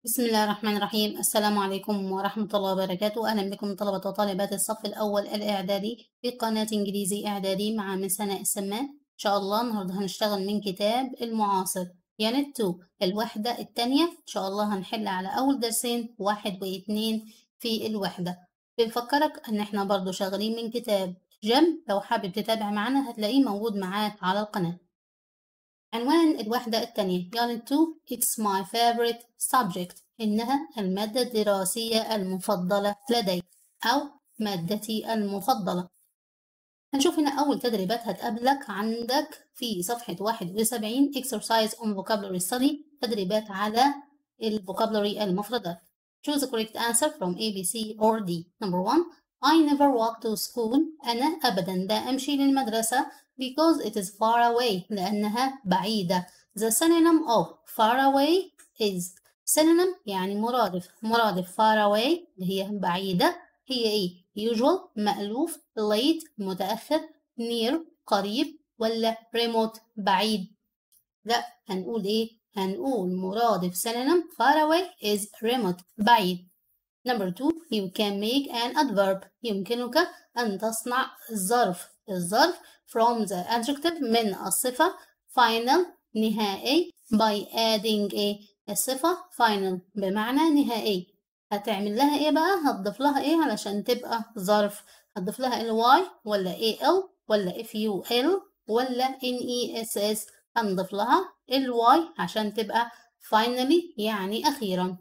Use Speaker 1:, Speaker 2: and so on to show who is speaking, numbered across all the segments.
Speaker 1: بسم الله الرحمن الرحيم السلام عليكم ورحمة الله وبركاته أهلا بكم طلبة وطالبات الصف الأول الإعدادي في قناة إنجليزي إعدادي مع من سناء السمان إن شاء الله النهاردة هنشتغل من كتاب المعاصر يانت 2 الوحدة التانية إن شاء الله هنحل على أول درسين واحد واتنين في الوحدة بنفكرك إن إحنا برضو شغالين من كتاب جم لو حابب تتابع معنا هتلاقيه موجود معاك على القناة عنوان الوحدة التانية Unit 2 It's my favorite subject إنها المادة الدراسية المفضلة لدي أو مادتي المفضلة هنشوف هنا أول تدريبات هتقابلك عندك في صفحة 71 Exercise on Vocabulary Study تدريبات على الفوكابلري المفردات Choose the correct answer from A, B, C or D Number 1 I never walk to school أنا أبدا لا أمشي للمدرسة because it is far away لأنها بعيدة The synonym of far away is synonym يعني مرادف مرادف far away اللي هي بعيدة هي إيه usual مألوف late متأخر near قريب ولا remote بعيد لا هنقول إيه هنقول مرادف synonym far away is remote بعيد Number two, you can make an adverb. يمكنك أن تصنع الظرف. الظرف from the adjective من الصفة final نهائي by adding a الصفة final بمعنى نهائي. هتعمل لها ايه بقى؟ هتضيف لها ايه علشان تبقى ظرف؟ هتضيف لها ال y ولا al ولا ful ولا ness هنضيف لها ال y عشان تبقى finally يعني أخيرا.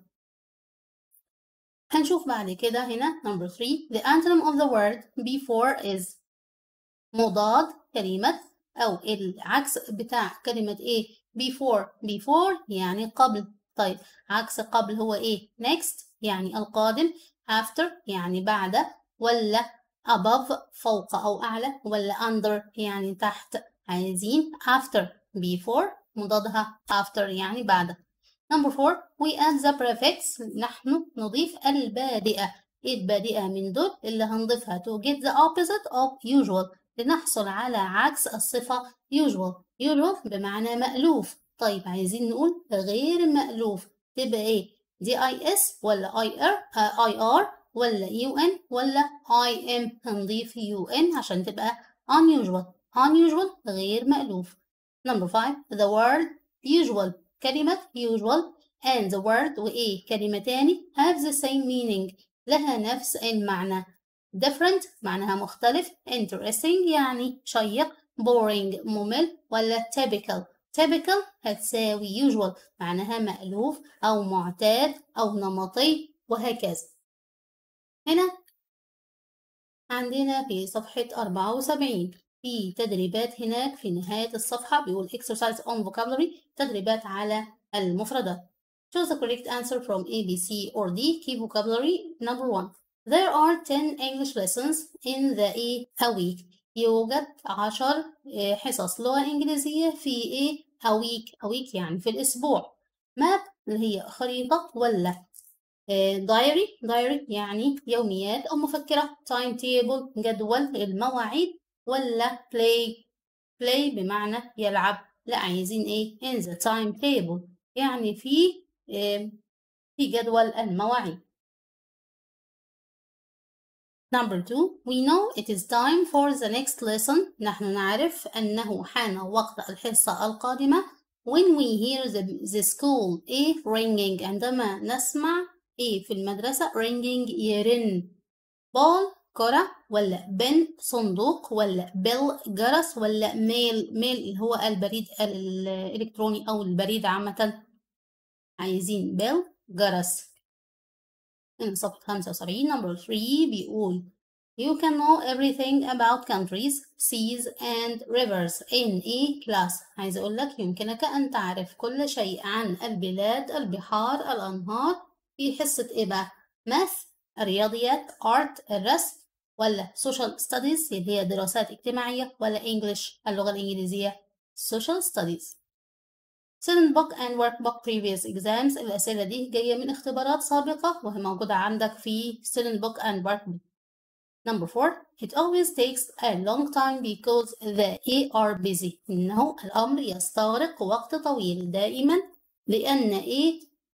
Speaker 1: هنشوف بعد كده هنا number 3 the antonym of the word before is مضاد كلمة أو العكس بتاع كلمة إيه before before يعني قبل طيب عكس قبل هو إيه next يعني القادم after يعني بعد ولا above فوق أو أعلى ولا under يعني تحت عايزين after before مضادها after يعني بعد Number four, we add the prefix نحن نضيف البادئة إيه البادئة من دول اللي هنضيفها to get the opposite of usual لنحصل على عكس الصفة usual usual بمعنى مألوف طيب عايزين نقول غير مألوف تبقى إيه دي اي اس ولا اي ار اي ار ولا يو ان ولا اي ام هنضيف يو ان عشان تبقى unusual unusual غير مألوف Number five, the word usual كلمة usual and the word وإيه كلمة تاني have the same meaning لها نفس المعنى different معناها مختلف interesting يعني شيق boring ممل ولا typical typical هتساوي usual معناها مألوف أو معتاد أو نمطي وهكذا هنا عندنا في صفحة 74 في تدريبات هناك في نهاية الصفحة بيقول exercise on vocabulary تدريبات على المفردات choose the correct answer from A, B, C or D key vocabulary number one there are 10 English lessons in the A, a week يوجد عشر حصص لغة إنجليزية في A a week a week يعني في الأسبوع map اللي هي خريطة ولا دايري دايري يعني يوميات أو مفكرة تايم تيبل جدول المواعيد ولا play play بمعنى يلعب لا عايزين ايه in the timetable يعني في في جدول المواعيد Number two, we know it is time for the next lesson. نحن نعرف أنه حان وقت الحصة القادمة. When we hear the, the school إيه ringing عندما نسمع إيه في المدرسة ringing يرن. ball كرة ولا بن صندوق ولا بيل جرس ولا ميل ميل اللي هو البريد الإلكتروني أو البريد عامة عايزين بيل جرس من صفحة 75 number 3 بيقول You can know everything about countries, seas and rivers in a class عايز أقول لك يمكنك أن تعرف كل شيء عن البلاد البحار الأنهار في حصة إيه بقى؟ math الرياضيات art الرسم ولا social studies اللي هي دراسات اجتماعية ولا English اللغة الإنجليزية social studies student book and workbook previous exams الأسئلة دي جاية من اختبارات سابقة وهي موجودة عندك في student book and workbook Number four, it always takes a long time because they are busy. إنه الأمر يستغرق وقت طويل دائما لأن إيه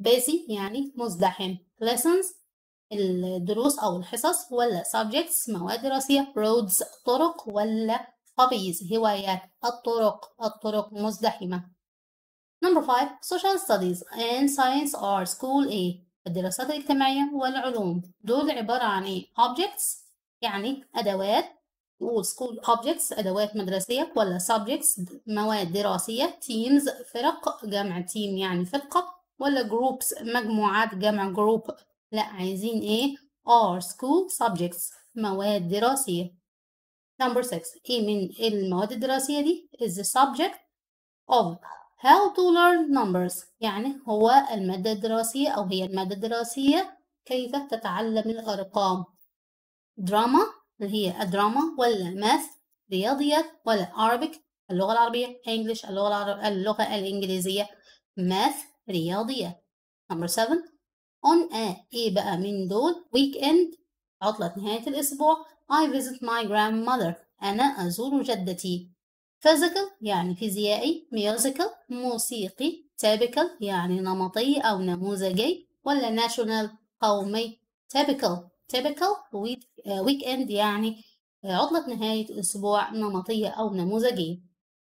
Speaker 1: busy يعني مزدحم lessons الدروس أو الحصص ولا subjects مواد دراسية roads طرق ولا hobbies هوايات الطرق الطرق مزدحمة Number 5 Social Studies and Science are School A الدراسات الاجتماعية والعلوم دول عبارة عن إيه؟ Objects يعني أدوات نقول school objects أدوات مدرسية ولا subjects مواد دراسية teams فرق جمع team يعني فرقة ولا groups مجموعات جمع group لا عايزين إيه are school subjects مواد دراسية Number 6 إيه من المواد الدراسية دي is the subject of how to learn numbers يعني هو المادة الدراسية أو هي المادة الدراسية كيف تتعلم الأرقام دراما اللي هي الدراما ولا ماث رياضيات ولا Arabic اللغة العربية English اللغة, العرب... اللغة الإنجليزية ماث رياضيات Number 7 on a إيه بقى من دول weekend عطلة نهاية الأسبوع I visit my grandmother أنا أزور جدتي physical يعني فيزيائي musical موسيقي typical يعني نمطي أو نموذجي ولا national قومي typical typical weekend يعني عطلة نهاية الأسبوع نمطية أو نموذجية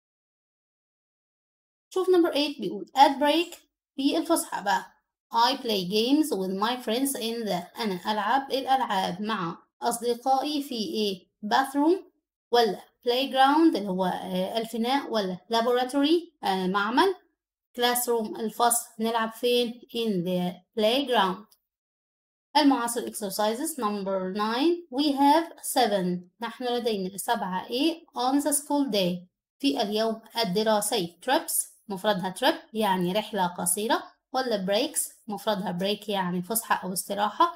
Speaker 1: شوف نمبر 8 بيقول at break في الفسحة بقى I play games with my friends in the أنا ألعب الألعاب مع أصدقائي في إيه bathroom ولا playground اللي هو الفناء ولا laboratory معمل classroom الفصل نلعب فين in the playground المعاصر exercises number 9 we have 7 نحن لدينا سبعة A on the school day في اليوم الدراسي trips مفردها trip يعني رحلة قصيرة ولا breaks مفردها break يعني فسحة أو استراحة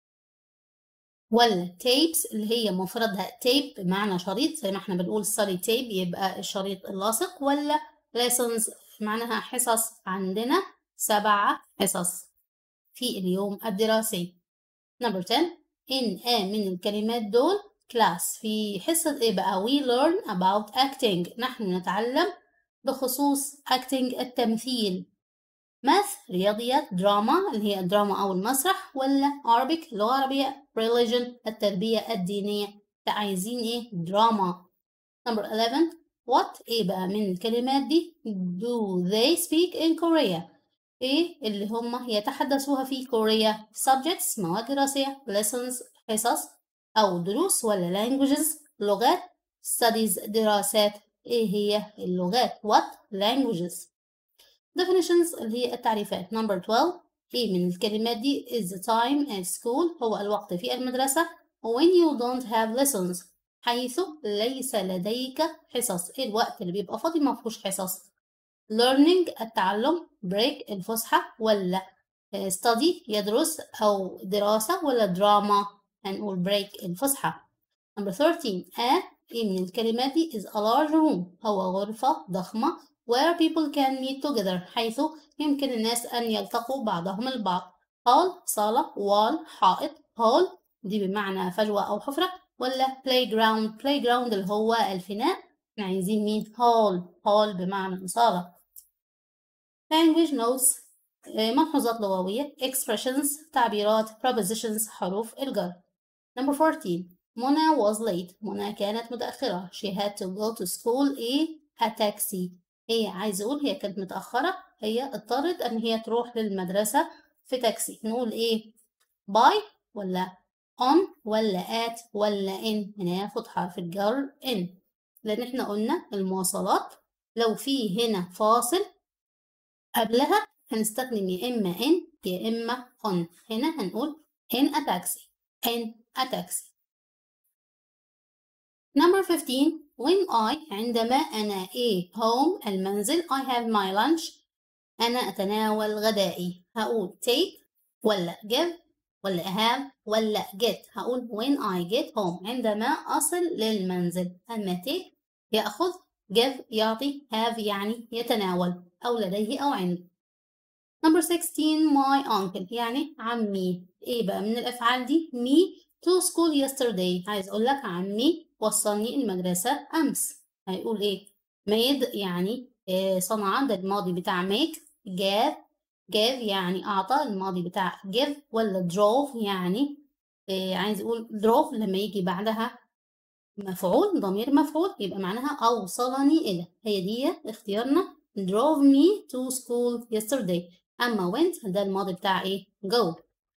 Speaker 1: ولا tapes اللي هي مفردها tape بمعنى شريط زي ما احنا بنقول study tape يبقى الشريط اللاصق ولا lessons معناها حصص عندنا سبعة حصص في اليوم الدراسي number 10 in a من الكلمات دول class في حصة ايه بقى we learn about acting نحن نتعلم بخصوص acting التمثيل math رياضيات دراما اللي هي الدراما أو المسرح ولا Arabic لغة عربية religion التربية الدينية لا عايزين ايه دراما number 11 what ايه بقى من الكلمات دي do they speak in Korea ايه اللي هم يتحدثوها في كوريا subjects مواد دراسية lessons حصص أو دروس ولا languages لغات studies دراسات ايه هي اللغات what languages definitions اللي هي التعريفات number 12 ايه من الكلمات دي is the time at school هو الوقت في المدرسة when you don't have lessons حيث ليس لديك حصص ايه الوقت اللي بيبقى فاضي ما فيهوش حصص learning التعلم break الفسحة ولا study يدرس أو دراسة ولا دراما هنقول break الفسحة number 13 a ايه من الكلمات دي is a large room هو غرفة ضخمة where people can meet together حيث يمكن الناس أن يلتقوا بعضهم البعض hall صالة wall حائط hall دي بمعنى فجوة أو حفرة ولا playground playground اللي هو الفناء احنا عايزين مين hall hall بمعنى صالة language notes ملحوظات لغوية expressions تعبيرات prepositions حروف الجر number 14 منى was late منى كانت متأخرة she had to go to school a a taxi هي عايزة أقول هي كانت متأخرة هي اضطرت أن هي تروح للمدرسة في تاكسي نقول إيه by ولا on ولا at ولا in هناخد حرف الجر in لأن إحنا قلنا المواصلات لو في هنا فاصل قبلها هنستخدم يا إما in يا إما on هنا هنقول in a taxi in a taxi number 15 when I عندما أنا إيه home المنزل I have my lunch أنا أتناول غدائي هقول take ولا give ولا have ولا get هقول when I get home عندما أصل للمنزل أما take يأخذ give يعطي have يعني يتناول أو لديه أو عنده number 16 my uncle يعني عمي إيه بقى من الأفعال دي me to school yesterday عايز أقول لك عمي وصلني المدرسة أمس هيقول إيه made يعني إيه صنع ده الماضي بتاع make جاب gave يعني أعطى الماضي بتاع give ولا drove يعني آه عايز أقول drove لما يجي بعدها مفعول ضمير مفعول يبقى معناها أوصلني إلى هي دي اختيارنا drove me to school yesterday أما went ده الماضي بتاع إيه go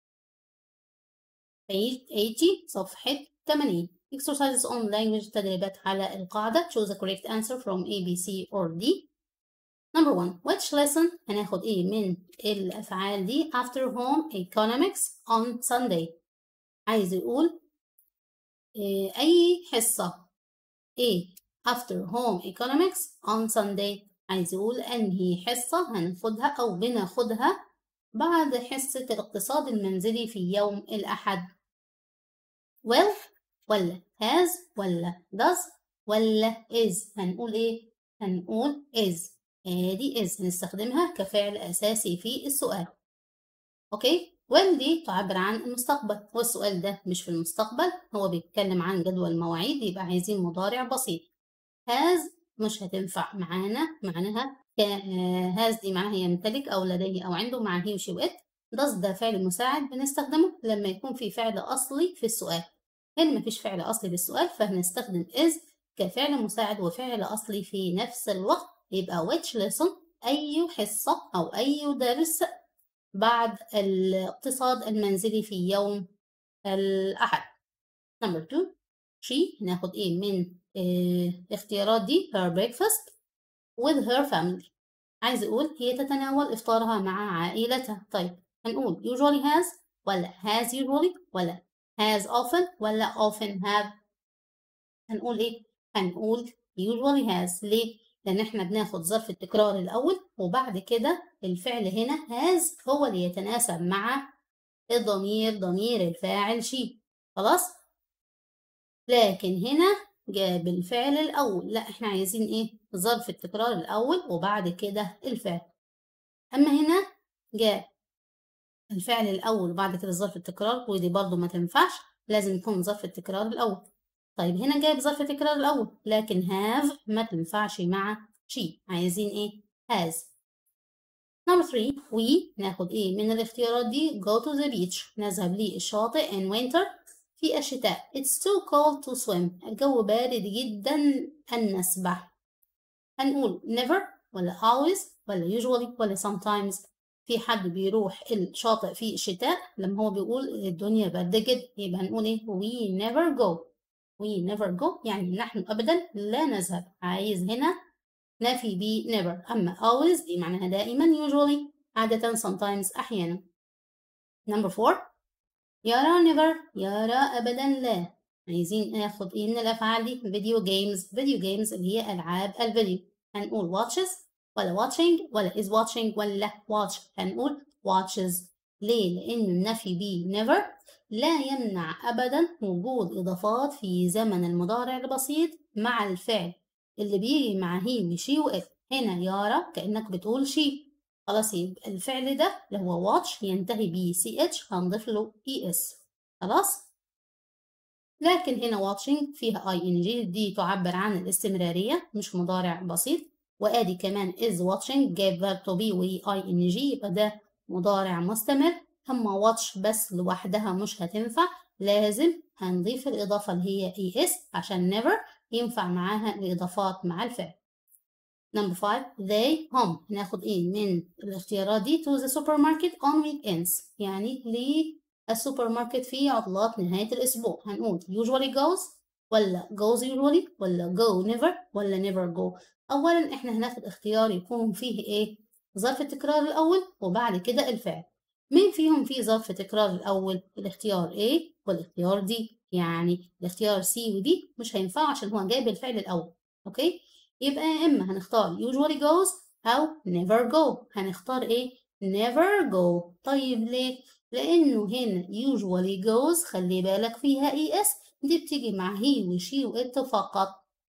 Speaker 1: page 80 صفحة 80 exercises on language تدريبات على القاعدة choose the correct answer from A, B, C or D number one which lesson هناخد إيه من الأفعال دي after home economics on Sunday عايز يقول إيه أي حصة إيه after home economics on Sunday عايز يقول أنهي حصة هناخدها أو بناخدها بعد حصة الاقتصاد المنزلي في يوم الأحد will ولا has ولا does ولا is هنقول إيه؟ هنقول is ادي is هنستخدمها كفعل أساسي في السؤال أوكي will دي تعبر عن المستقبل والسؤال ده مش في المستقبل هو بيتكلم عن جدول مواعيد يبقى عايزين مضارع بسيط has مش هتنفع معانا معناها هاز دي معناها يمتلك أو لديه أو عنده مع هي وشي وإت does ده فعل مساعد بنستخدمه لما يكون في فعل أصلي في السؤال هنا مفيش فعل أصلي في السؤال فهنستخدم is كفعل مساعد وفعل أصلي في نفس الوقت يبقى which lesson أي حصة أو أي درس بعد الاقتصاد المنزلي في يوم الأحد number two she هناخد إيه من اه اختيارات دي her breakfast with her family عايز أقول هي تتناول إفطارها مع عائلتها طيب هنقول usually has ولا has usually ولا has often ولا often have هنقول إيه؟ هنقول usually has ليه؟ لأن إحنا بناخد ظرف التكرار الأول وبعد كده الفعل هنا has هو اللي يتناسب مع الضمير ضمير الفاعل شي خلاص؟ لكن هنا جاب الفعل الأول لا إحنا عايزين إيه؟ ظرف التكرار الأول وبعد كده الفعل أما هنا جاء الفعل الأول وبعد كده ظرف التكرار ودي برضو ما تنفعش لازم يكون ظرف التكرار الأول طيب هنا جايب ظرف التكرار الأول لكن have ما تنفعش مع she عايزين إيه؟ has number 3 we ناخد إيه من الاختيارات دي go to the beach نذهب للشاطئ in winter في الشتاء it's too cold to swim الجو بارد جدا أن نسبح هنقول never ولا always ولا usually ولا sometimes في حد بيروح الشاطئ في الشتاء لما هو بيقول الدنيا باردة جدا يبقى هنقول ايه we never go we never go يعني نحن أبدا لا نذهب عايز هنا نفي ب never أما always دي معناها دائما usually عادة sometimes أحيانا number four يرى never يرى أبدا لا عايزين ناخد ايه من الأفعال دي فيديو جيمز فيديو جيمز اللي هي ألعاب الفيديو هنقول watches ولا watching ولا is watching ولا watch هنقول watches ليه؟ لأن النفي ب never لا يمنع أبدا وجود إضافات في زمن المضارع البسيط مع الفعل اللي بيجي مع هي وشي وإت هنا يارا كأنك بتقول شي خلاص يبقى الفعل ده اللي هو watch ينتهي ب ch هنضيف له es خلاص لكن هنا watching فيها ing دي تعبر عن الاستمرارية مش مضارع بسيط وادي كمان is watching جاب verb to be و ing يبقى ده مضارع مستمر اما watch بس لوحدها مش هتنفع لازم هنضيف الإضافة اللي هي es عشان never ينفع معاها الإضافات مع الفعل number five they هم هناخد ايه من الاختيارات دي to the supermarket on weekends يعني للسوبر ماركت في عطلات نهاية الأسبوع هنقول usually goes ولا goes usually ولا go never ولا never go أولا إحنا هناخد اختيار يكون فيه إيه ظرف التكرار الأول وبعد كده الفعل مين فيهم فيه ظرف تكرار الأول الاختيار A والاختيار D يعني الاختيار C و D مش هينفع عشان هو جايب الفعل الأول أوكي يبقى يا إما هنختار usually goes أو never go هنختار إيه never go طيب ليه لأنه هنا usually goes خلي بالك فيها es دي بتيجي مع هي وشي وإت فقط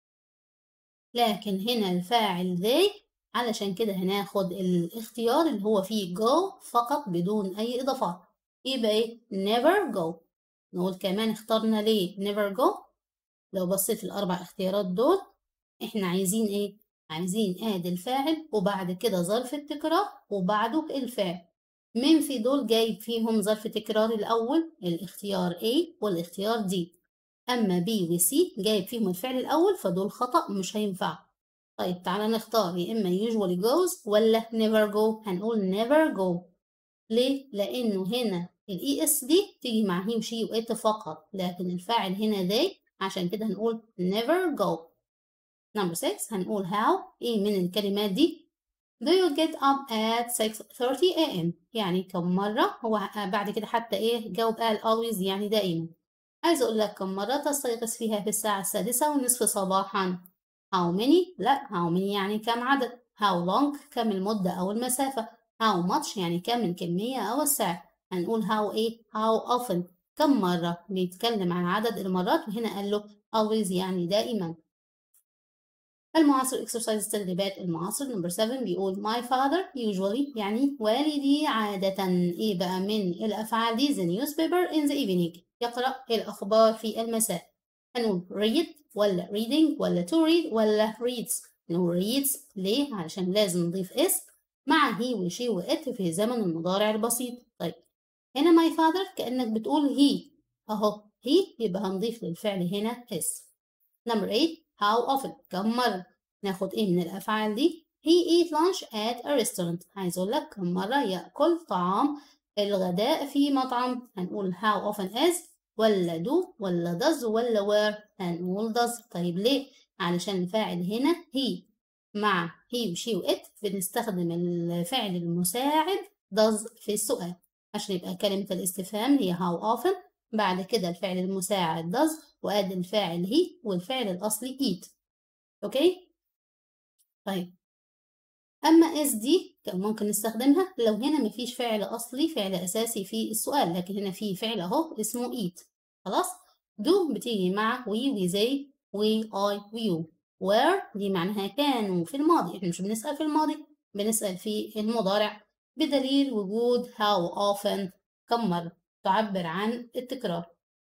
Speaker 1: لكن هنا الفاعل they علشان كده هناخد الاختيار اللي هو فيه go فقط بدون أي إضافات يبقى إيه never go نقول كمان اخترنا ليه never go لو بصيت الأربع اختيارات دول إحنا عايزين إيه عايزين add الفاعل وبعد كده ظرف التكرار وبعده الفعل مين في دول جايب فيهم ظرف تكرار الأول الاختيار A والاختيار D أما B و C جايب فيهم الفعل الأول فدول خطأ مش هينفع طيب تعالى نختار يا إما usually goes ولا never go هنقول never go ليه؟ لأنه هنا ال ES دي تيجي مع he و she و it فقط لكن الفاعل هنا they عشان كده هنقول never go number 6 هنقول how إيه من الكلمات دي Do you get up at 6:30 a.m. يعني كم مرة هو بعد كده حتى إيه جاوب قال always يعني دائما عايز أقول لك كم مرة تستيقظ فيها في الساعة السادسة والنصف صباحا how many لا how many يعني كم عدد how long كم المدة أو المسافة how much يعني كم الكمية أو السعر هنقول how إيه how often كم مرة بيتكلم عن عدد المرات وهنا قال له always يعني دائما المعاصر exercise تدريبات المعاصر نمبر 7 بيقول my father usually يعني والدي عادة إيه بقى من الأفعال دي the newspaper in the evening يقرأ الأخبار في المساء هنقول read ولا reading ولا to read ولا reads نقول reads ليه؟ علشان لازم نضيف اسم مع he و she و it في زمن المضارع البسيط طيب هنا my father كأنك بتقول he أهو he يبقى هنضيف للفعل هنا اسم نمبر 8 how often كم مرة ناخد ايه من الأفعال دي he eat lunch at a restaurant عايز أقول لك كم مرة يأكل طعام الغداء في مطعم هنقول how often is ولا do ولا does ولا where هنقول does طيب ليه علشان الفاعل هنا he مع he و she و it بنستخدم الفعل المساعد does في السؤال عشان يبقى كلمة الاستفهام هي how often بعد كده الفعل المساعد does وأدي الفاعل he والفعل الأصلي eat أوكي طيب أما is دي كان ممكن نستخدمها لو هنا مفيش فعل أصلي فعل أساسي في السؤال لكن هنا في فعل أهو اسمه eat خلاص do بتيجي مع we و they و I و you where دي معناها كانوا في الماضي احنا مش بنسأل في الماضي بنسأل في المضارع بدليل وجود how often كم مرة تعبر عن التكرار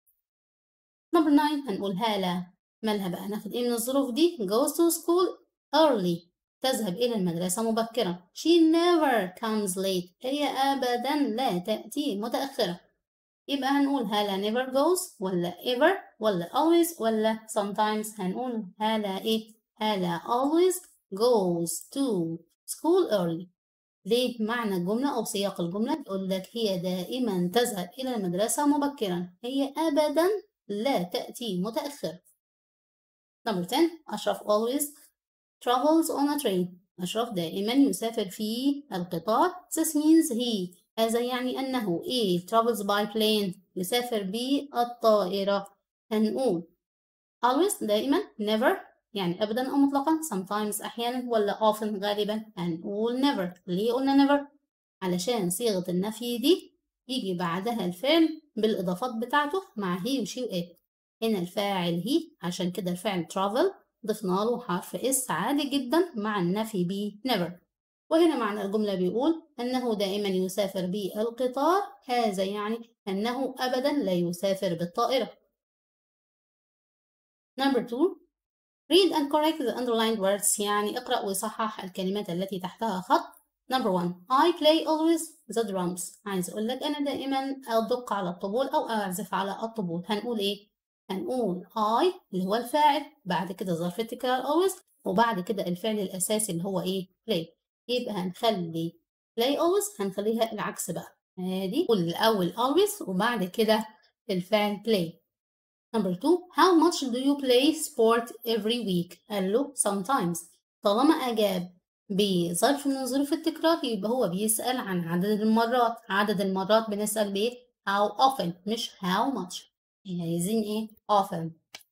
Speaker 1: نمبر 9 هنقول هالة مالها بقى ناخد ايه من الظروف دي goes to school early تذهب إلى المدرسة مبكرا she never comes late هي أبدا لا تأتي متأخرة يبقى هنقول هالة never goes ولا ever ولا always ولا sometimes هنقول هالة إيه هالة always goes to school early ليه معنى الجملة أو سياق الجملة بيقول لك هي دائما تذهب إلى المدرسة مبكرا هي أبدا لا تأتي متأخرة Number 10 أشرف always travels on a train أشرف دائما يسافر في القطار This means he هذا يعني أنه إيه travels by plane يسافر بالطائرة هنقول always دائما never يعني أبدا أو مطلقا sometimes أحيانا ولا often غالبا هنقول never ليه قلنا never علشان صيغة النفي دي يجي بعدها الفعل بالإضافات بتاعته مع he و she و it هنا الفاعل هي عشان كده الفعل travel ضفنا له حرف اس عادي جدا مع النفي ب never وهنا معنى الجملة بيقول أنه دائما يسافر بالقطار هذا يعني أنه أبدا لا يسافر بالطائرة Number two Read and correct the underlined words يعني اقرأ وصحح الكلمات التي تحتها خط Number one I play always the drums عايز أقول لك أنا دائما أدق على الطبول أو أعزف على الطبول هنقول إيه؟ هنقول I اللي هو الفاعل بعد كده ظرف التكرار always وبعد كده الفعل الأساسي اللي هو إيه؟ play يبقى هنخلي play always هنخليها العكس بقى ادي قول الأول always وبعد كده الفعل play Number two how much do you play sport every week قال له sometimes طالما أجاب بظرف من ظروف التكرار يبقى هو بيسأل عن عدد المرات عدد المرات بنسأل بإيه how often مش how much عايزين إيه often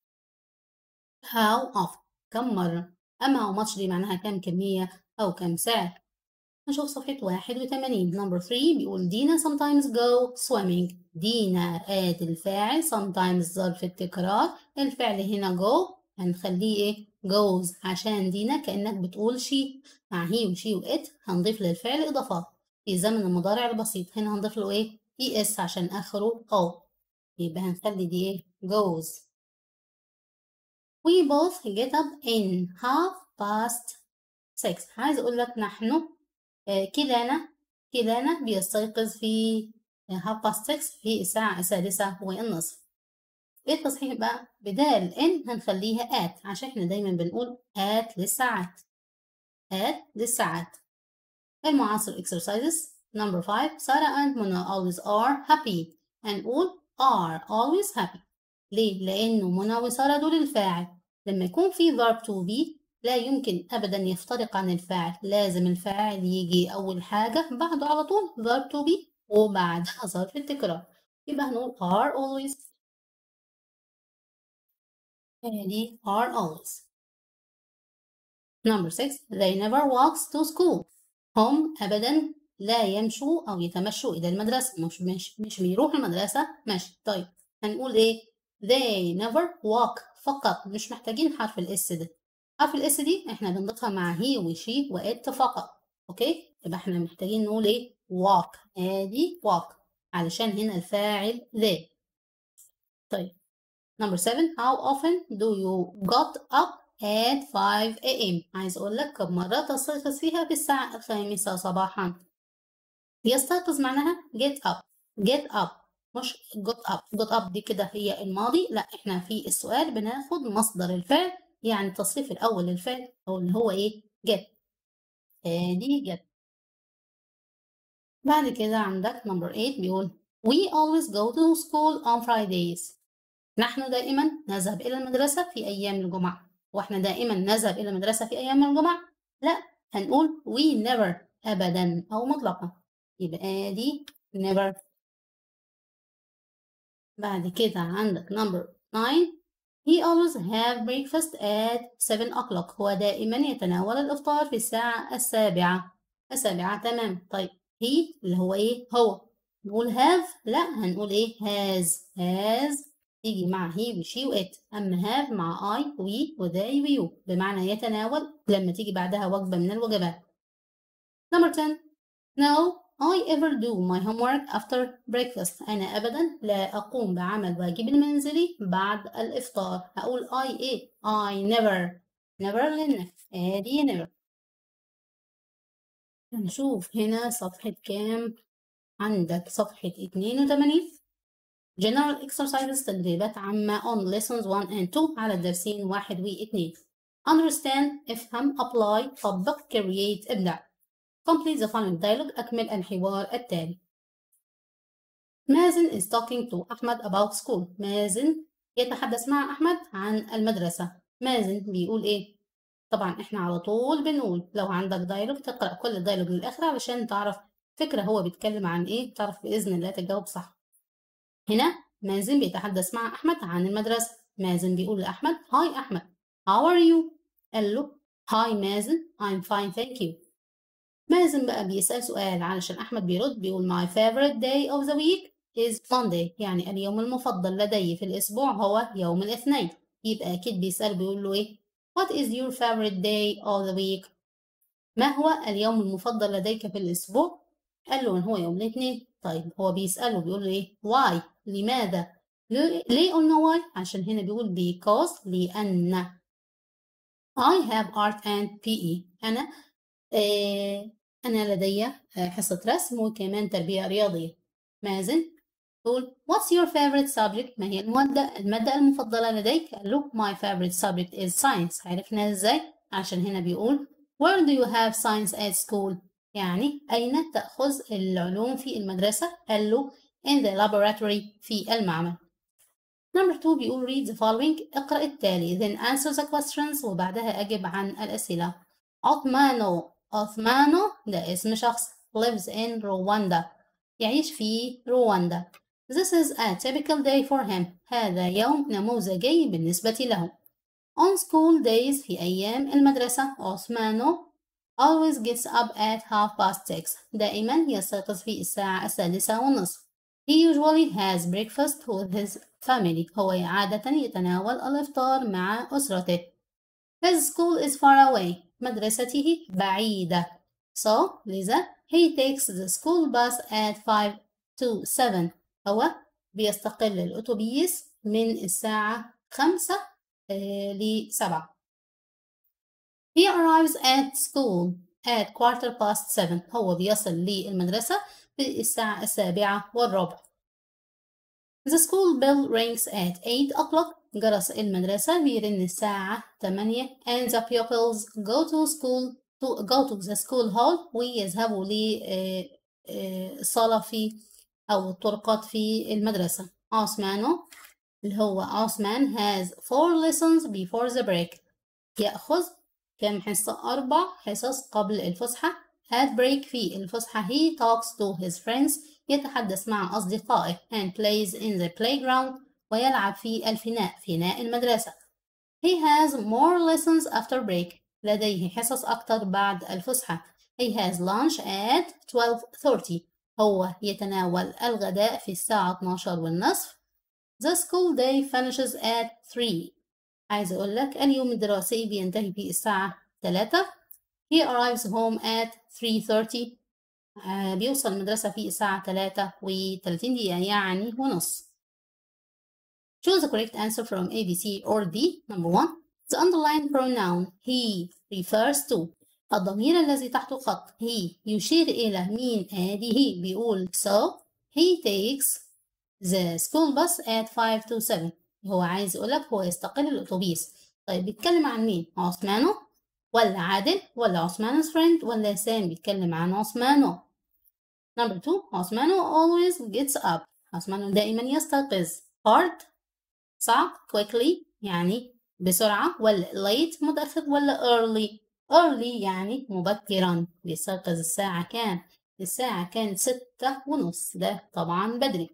Speaker 1: how often كم مرة أما how much دي معناها كم كمية أو كم ساعة نشوف صفحة واحد وتمانين number three بيقول دينا sometimes go swimming دينا آد الفاعل sometimes ظرف التكرار الفعل هنا go هنخليه ايه goes عشان دينا كأنك بتقول شي مع هي وشي وإت هنضيف للفعل إضافات في زمن المضارع البسيط هنا هنضيف له ايه es عشان آخره أو يبقى هنخلي دي ايه goes we both get up in half past 6 عايز أقول لك نحن آه، كلانا كلانا بيستيقظ في half past 6 في الساعة السادسة والنصف ايه التصحيح بقى بدال ان هنخليها at عشان احنا دايما بنقول at للساعات at للساعات المعاصر exercises number 5 سارة and منى always are happy هنقول are always happy ليه؟ لأنه منى وسارة دول الفاعل لما يكون في verb to be لا يمكن أبدا يفترق عن الفاعل لازم الفاعل يجي أول حاجة بعده على طول verb to be وبعدها ظرف التكرار يبقى هنقول are always دي are always number 6 they never walks to school هم أبدا لا يمشوا أو يتمشوا إلى المدرسة مش مش مش بيروحوا المدرسة ماشي طيب هنقول إيه they never walk فقط مش محتاجين حرف الاس ده حرف الاس دي احنا بنضيفها مع هي وشي وات فقط اوكي يبقى احنا محتاجين نقول ايه walk ادي walk علشان هنا الفاعل they طيب number 7 how often do you got up at 5 a.m. عايز اقول لك كم مرة تستيقظ فيها في الساعة الخامسة صباحا يستيقظ معناها get up get up مش got up got up دي كده هي الماضي لا احنا في السؤال بناخد مصدر الفعل يعني التصريف الاول للفعل او اللي هو ايه get ادي get بعد كده عندك number 8 بيقول we always go to school on Fridays نحن دائما نذهب إلى المدرسة في أيام الجمعة وإحنا دائما نذهب إلى المدرسة في أيام الجمعة لا هنقول we never أبدا أو مطلقا يبقى دي never بعد كده عندك number 9 he always have breakfast at 7 o'clock هو دائما يتناول الإفطار في الساعة السابعة السابعة تمام طيب he اللي هو إيه هو نقول have لا هنقول إيه has has تيجي مع هي وشي وات أما have مع I وي وذاي ويو بمعنى يتناول لما تيجي بعدها وجبة من الوجبات number 10 no I ever do my homework after breakfast أنا أبدا لا أقوم بعمل واجب المنزلي بعد الإفطار هقول I إيه I never never لأن آدي never نشوف هنا صفحة كام عندك صفحة 82 General exercises تدريبات عامة on lessons 1 and 2 على الدرسين 1 و 2 Understand افهم apply طبق create ابدع Complete the following dialogue أكمل الحوار التالي مازن is talking to أحمد about school مازن يتحدث مع أحمد عن المدرسة مازن بيقول إيه؟ طبعا إحنا على طول بنقول لو عندك دايلوج تقرأ كل الدايلوج للآخر علشان تعرف فكرة هو بيتكلم عن إيه تعرف بإذن الله تجاوب صح هنا مازن بيتحدث مع أحمد عن المدرسة مازن بيقول لأحمد هاي أحمد how are you قال له هاي مازن I'm fine thank you مازن بقى بيسأل سؤال علشان أحمد بيرد بيقول my favorite day of the week is Monday يعني اليوم المفضل لدي في الأسبوع هو يوم الاثنين يبقى أكيد بيسأل بيقول له إيه What is your favorite day of the week ما هو اليوم المفضل لديك في الأسبوع قال له إن هو يوم الاثنين طيب هو بيسأله بيقول له إيه why لماذا ليه قلنا why عشان هنا بيقول because لأن I have art and PE أنا آه أنا لدي حصة رسم وكمان تربية رياضية مازن يقول What's your favorite subject؟ ما هي المادة المادة المفضلة لديك؟ قال له My favorite subject is science عرفنا إزاي؟ عشان هنا بيقول Where do you have science at school؟ يعني أين تأخذ العلوم في المدرسة؟ قال له In the laboratory في المعمل Number two بيقول read the following اقرأ التالي then answer the questions وبعدها أجب عن الأسئلة عثمانو عثمانو ده اسم شخص lives in Rwanda يعيش في رواندا This is a typical day for him هذا يوم نموذجي بالنسبة له On school days في أيام المدرسة عثمانو always gets up at half past six دائما يستيقظ في الساعة السادسة والنصف He usually has breakfast with his family هو عادة يتناول الإفطار مع أسرته His school is far away مدرسته بعيدة So لذا he takes the school bus at 5 to 7 هو بيستقل الأتوبيس من الساعة 5 ل 7 He arrives at school at quarter past seven هو بيصل للمدرسة في الساعة السابعة والربع The school bell rings at 8 o'clock جرس المدرسة بيرن الساعة 8 and the pupils go to school to go to the school hall ويذهبوا للصالة في أو الطرقات في المدرسة عثمانو اللي هو عثمان has four lessons before the break يأخذ كم حصة أربع حصص قبل الفسحة at break في الفسحة he talks to his friends يتحدث مع أصدقائه and plays in the playground ويلعب في الفناء فناء المدرسة he has more lessons after break لديه حصص أكثر بعد الفسحة he has lunch at 12:30 هو يتناول الغداء في الساعة 12 والنصف the school day finishes at 3 عايز أقول لك اليوم الدراسي بينتهي في الساعة 3 he arrives home at 3:30 آه بيوصل المدرسة في الساعة 3 و 30 دقيقة يعني ونص Choose the correct answer from A, B, C or D. Number one, the underlined pronoun he refers to. الضمير الذي تحته خط he يشير إلى مين آدي he بيقول so he takes the school bus at 5 to 7 هو عايز يقولك هو يستقل الأتوبيس طيب بيتكلم عن مين عثمانو ولا عادل ولا عثمان's friend ولا سام بيتكلم عن عثمانو Number two عثمانو always gets up عثمانو دائما يستيقظ hard صعب quickly يعني بسرعة ولا late متأخر ولا early early يعني مبكرا بيستيقظ الساعة كام الساعة كانت ستة ونص ده طبعا بدري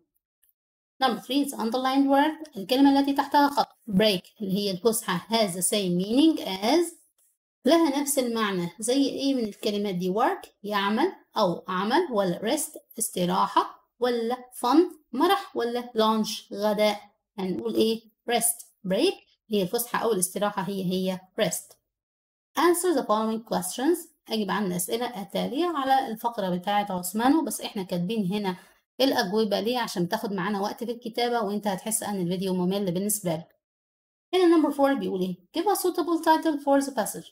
Speaker 1: Number three is underlined word الكلمة التي تحتها خط break اللي هي الفسحة has the same meaning as لها نفس المعنى زي ايه من الكلمات دي work يعمل أو عمل ولا rest استراحة ولا fun مرح ولا lunch غداء هنقول ايه rest break هي الفسحة أو الاستراحة هي هي rest answer the following questions أجب عن الأسئلة التالية على الفقرة بتاعة عثمانو بس احنا كاتبين هنا الأجوبة ليه عشان تاخد معانا وقت في الكتابة وانت هتحس أن الفيديو ممل بالنسبة لك هنا نمبر 4 بيقول ايه give a suitable title for the passage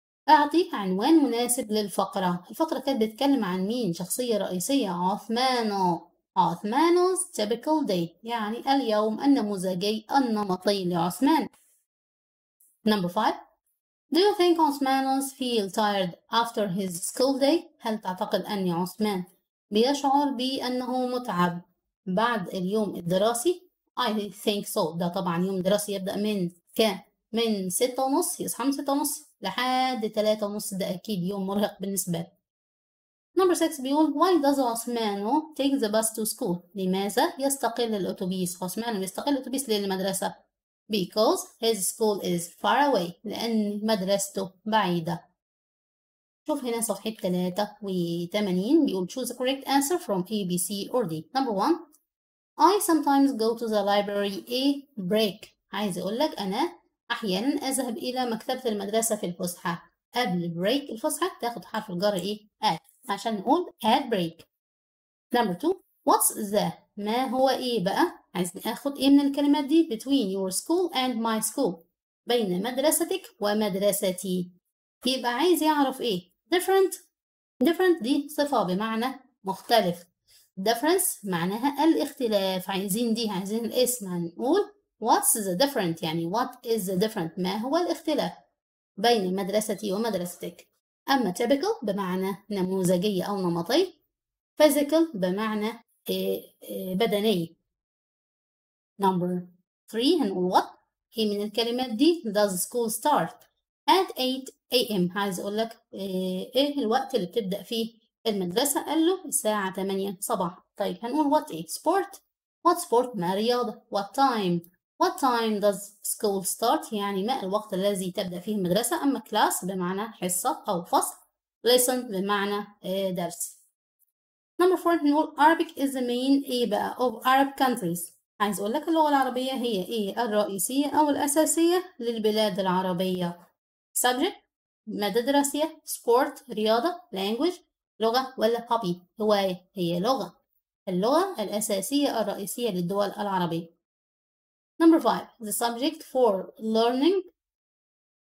Speaker 1: أعطي عنوان مناسب للفقرة الفقرة كانت بتتكلم عن مين شخصية رئيسية عثمانو عثمانو's typical day يعني اليوم النموذجي النمطي لعثمان Number 5 Do you think Osmanos feel tired after his school day؟ هل تعتقد أن عثمان بيشعر بأنه متعب بعد اليوم الدراسي؟ I think so ده طبعا يوم دراسي يبدأ من كام؟ من ستة ونص يصحى من ستة ونص لحد تلاتة ونص ده أكيد يوم مرهق بالنسبة له نمبر 6 بيقول why does عثمانو take the bus to school لماذا يستقل الأتوبيس عثمانو يستقل الأتوبيس للمدرسة because his school is far away لأن مدرسته بعيدة شوف هنا صفحة 83 بيقول choose the correct answer from A, B, C or D number 1 I sometimes go to the library a break عايز أقول لك أنا أحيانا أذهب إلى مكتبة المدرسة في الفسحة قبل بريك الفسحة تاخد حرف الجر إيه at عشان نقول at break number 2 what's the ما هو إيه بقى عايز ناخد إيه من الكلمات دي between your school and my school بين مدرستك ومدرستي يبقى عايز يعرف إيه different different دي صفة بمعنى مختلف difference معناها الاختلاف عايزين دي عايزين الاسم هنقول what's the different يعني what is the different ما هو الاختلاف بين مدرستي ومدرستك أما typical بمعنى نموذجي أو نمطي physical بمعنى بدني number 3 هنقول what هي من الكلمات دي does school start at 8 a.m. عايز أقول لك إيه الوقت اللي بتبدأ فيه المدرسة قال له الساعة 8 صباحا طيب هنقول what إيه sport what sport ما رياضة what time what time does school start يعني ما الوقت الذي تبدأ فيه المدرسة أما class بمعنى حصة أو فصل lesson بمعنى درس number 4 هنقول Arabic is the main إيه بقى of Arab countries عايز أقول لك اللغة العربية هي إيه الرئيسية أو الأساسية للبلاد العربية subject مادة دراسية sport رياضة language لغة ولا hobby هواية هي لغة اللغة الأساسية الرئيسية للدول العربية Number 5 the subject for learning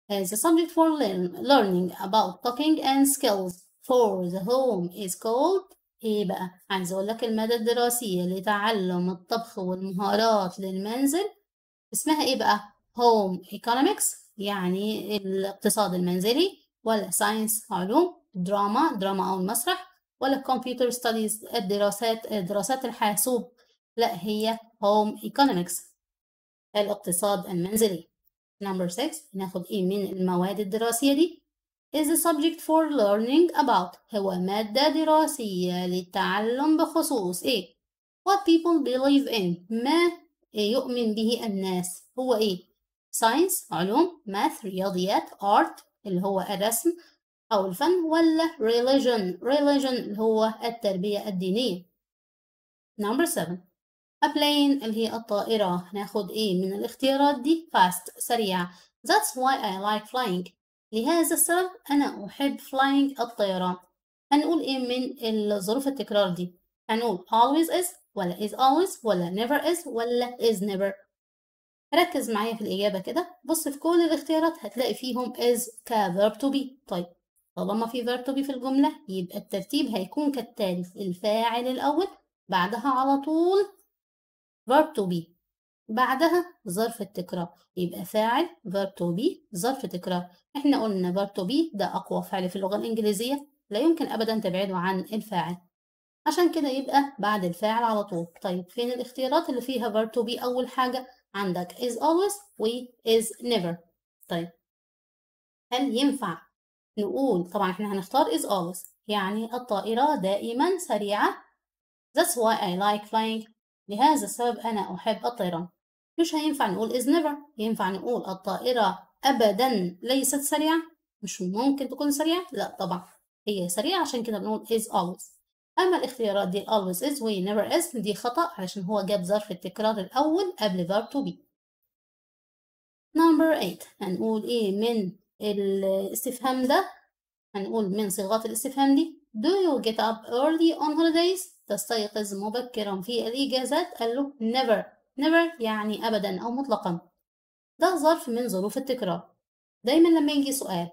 Speaker 1: as a subject for learn, learning about cooking and skills for the home is called ايه بقى عايزه اقول لك المادة الدراسية لتعلم الطبخ والمهارات للمنزل اسمها ايه بقى home economics يعني الاقتصاد المنزلي ولا science علوم دراما دراما او المسرح ولا computer studies الدراسات دراسات الحاسوب لا هي home economics الاقتصاد المنزلي number 6 ناخد ايه من المواد الدراسية دي is a subject for learning about هو مادة دراسية للتعلم بخصوص إيه what people believe in ما يؤمن به الناس هو إيه science علوم math رياضيات art اللي هو الرسم أو الفن ولا religion religion اللي هو التربية الدينية number 7 a plane اللي هي الطائرة ناخد إيه من الاختيارات دي fast سريعة that's why I like flying لهذا السبب أنا أحب flying الطيران هنقول إيه من الظروف التكرار دي هنقول always is ولا is always ولا never is ولا is never ركز معايا في الإجابة كده بص في كل الاختيارات هتلاقي فيهم is ك verb to be طيب طالما في verb to be في الجملة يبقى الترتيب هيكون كالتالي الفاعل الأول بعدها على طول verb to be بعدها ظرف التكرار يبقى فاعل verb to be ظرف تكرار احنا قلنا verb to be ده أقوى فعل في اللغة الإنجليزية لا يمكن أبدا تبعده عن الفاعل عشان كده يبقى بعد الفاعل على طول طيب فين الاختيارات اللي فيها verb to be أول حاجة عندك is always و is never طيب هل ينفع نقول طبعا احنا هنختار is always يعني الطائرة دائما سريعة that's why I like flying لهذا السبب أنا أحب الطيران مش هينفع نقول is never ينفع نقول الطائرة أبدا ليست سريعة مش ممكن تكون سريعة لا طبعا هي سريعة عشان كده بنقول is always أما الاختيارات دي always is و never is دي خطأ علشان هو جاب ظرف التكرار الأول قبل verb to be number 8 هنقول إيه من الاستفهام ده هنقول من صيغات الاستفهام دي do you get up early on holidays تستيقظ مبكرا في الإجازات قال له never never يعني أبدا أو مطلقا ده ظرف من ظروف التكرار دايما لما يجي سؤال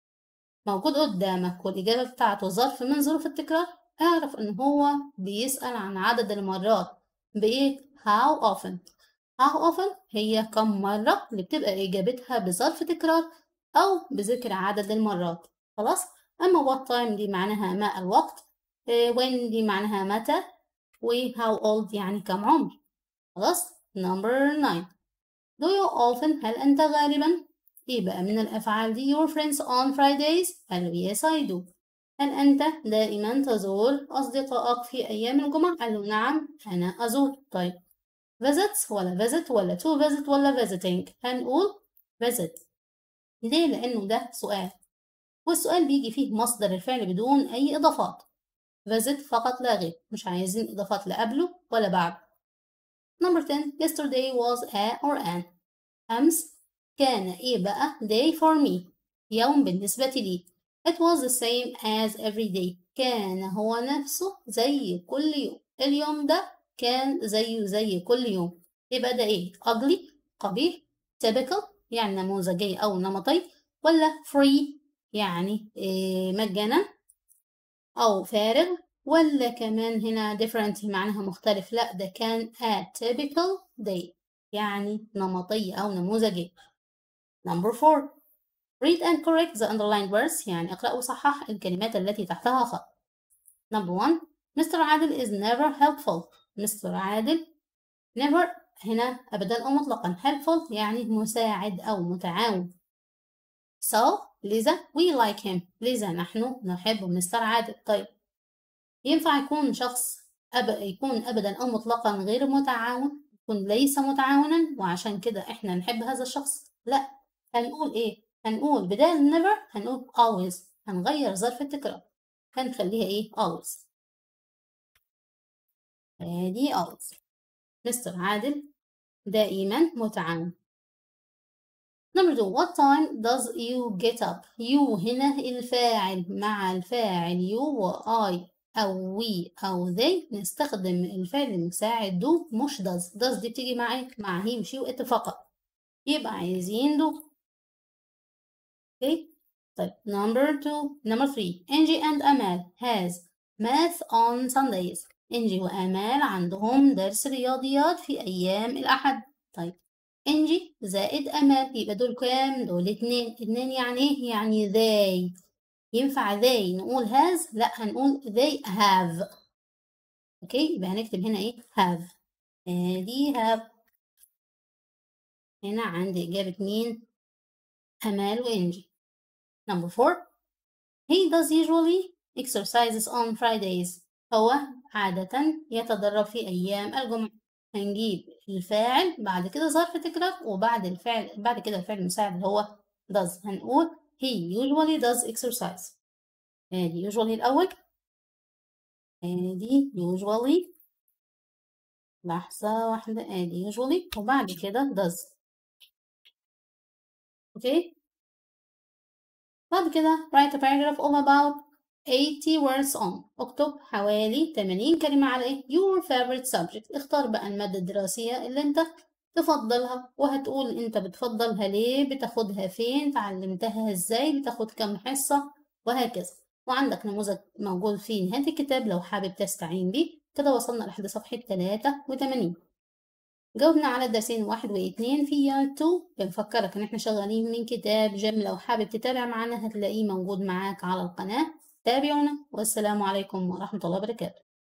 Speaker 1: موجود قدامك والإجابة بتاعته ظرف من ظروف التكرار اعرف إن هو بيسأل عن عدد المرات بإيه how often how often هي كم مرة اللي بتبقى إجابتها بظرف تكرار أو بذكر عدد المرات خلاص أما what time دي معناها ما الوقت when دي معناها متى و how old يعني كم عمر خلاص number 9 do you often هل أنت غالبا إيه بقى من الأفعال دي your friends on Fridays قالوا yes I do هل أنت دائما تزور أصدقائك في أيام الجمعة قالوا نعم أنا أزور طيب visits ولا visit ولا to visit ولا visiting هنقول visit ليه لأنه ده سؤال والسؤال بيجي فيه مصدر الفعل بدون أي إضافات visit فقط لا غير مش عايزين إضافات لا قبله ولا بعد number 10 yesterday was a or an أمس كان إيه بقى day for me يوم بالنسبة لي it was the same as every day كان هو نفسه زي كل يوم اليوم ده كان زيه زي كل يوم يبقى ده إيه ugly قبيح typical يعني نموذجي أو نمطي ولا free يعني إيه مجانا أو فارغ ولا كمان هنا different معناها مختلف لا ده كان a typical day يعني نمطي أو نموذجي number four read and correct the underlined words يعني اقرأ وصحح الكلمات التي تحتها خط number one Mr. عادل is never helpful Mr. عادل never هنا أبدا أو مطلقا helpful يعني مساعد أو متعاون so لذا we like him لذا نحن نحب مستر عادل طيب ينفع يكون شخص أب... يكون أبدا أو مطلقا غير متعاون يكون ليس متعاونا وعشان كده إحنا نحب هذا الشخص لا هنقول إيه هنقول بدال never هنقول always هنغير ظرف التكرار هنخليها إيه always ادي always مستر عادل دائما متعاون Number two, what time does you get up? You هنا الفاعل مع الفاعل you و I أو we أو they نستخدم الفعل المساعد do مش does does دي بتيجي مع إيه؟ مع he وشي وإت فقط يبقى عايزين do اوكي طيب number two number three Angie and Amal has math on Sundays إنجي وآمال عندهم درس رياضيات في أيام الأحد طيب إنجي زائد أمال يبقى دول كام؟ دول اتنين اتنين يعني إيه؟ يعني they ينفع they نقول has؟ لأ هنقول they have أوكي يبقى هنكتب هنا إيه؟ have ادي have هنا عندي إجابة مين؟ أمال وإنجي number four he does usually exercises on Fridays هو عادة يتدرب في أيام الجمعة هنجيب الفاعل بعد كده ظرف تكرار وبعد الفعل بعد كده الفعل المساعد اللي هو does هنقول he usually does exercise ادي usually الأول ادي usually لحظة واحدة ادي usually وبعد كده does اوكي بعد كده write a paragraph all about 80 words on اكتب حوالي 80 كلمة على ايه your favorite subject اختار بقى المادة الدراسية اللي انت تفضلها وهتقول انت بتفضلها ليه بتاخدها فين تعلمتها ازاي بتاخد كم حصة وهكذا وعندك نموذج موجود في نهاية الكتاب لو حابب تستعين بيه كده وصلنا لحد صفحة 83 جاوبنا على الدرسين واحد واثنين في يار 2 بنفكرك ان احنا شغالين من كتاب جيم لو حابب تتابع معانا هتلاقيه موجود معاك على القناة تابعونا والسلام عليكم ورحمة الله وبركاته